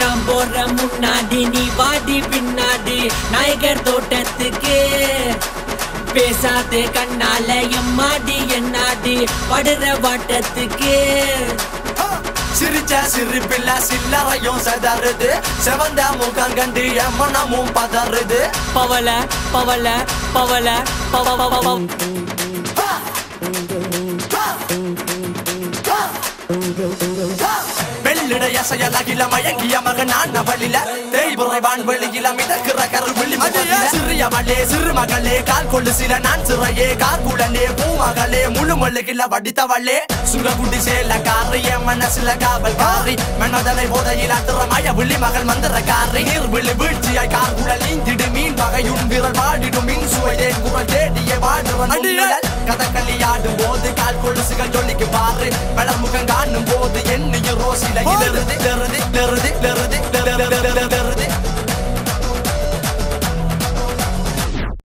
நான் போற முன்னாடி நீ வாடி பின்னாடி நாயகர் தோட்டத்துக்கு பேசாதே கண்ணால எம்மாடி என்னாடி படுற வாட்டத்துக்கு சிரிச்ச சிரிப்பில்ல சில்லறையும் செதறுது செவந்த முகம் கண்டு என் மனமும் பதறுது பவல பவல பவல பவ பவ பவ வெள்ளிடைய செயலகில மயங்கிய மகனான் அவளில தேய்புரை வான்வெளியில மிதக்கிற கருவிழி சிறிய மகளே சிறு மகளே கால் கொள்ளு சில நான் சிறையே கார்குழலே பூமகளே முழு மொழிகில வடித்தவளே சுரகுடி சேல காரி என் மனசுல காவல் காரி மன்னதலை போதையில் அத்திரமய விழி மகள் மந்திர காரி நீர் விழி வீழ்ச்சியாய் கார்குழல் நீந்திடு மீன் வகையுண் விரல் வாடிடும் மின் சுவையே குரல் தேடிய வாடுவன் உண்மையல். கதகளி ஆடும் போது கால் கொலுசுகள் ஜொலிக்கு பாரு வளர்முகம் காணும் போது எண்ணிய ரோசில இலருதி லருதி லருதி லருதி லருதி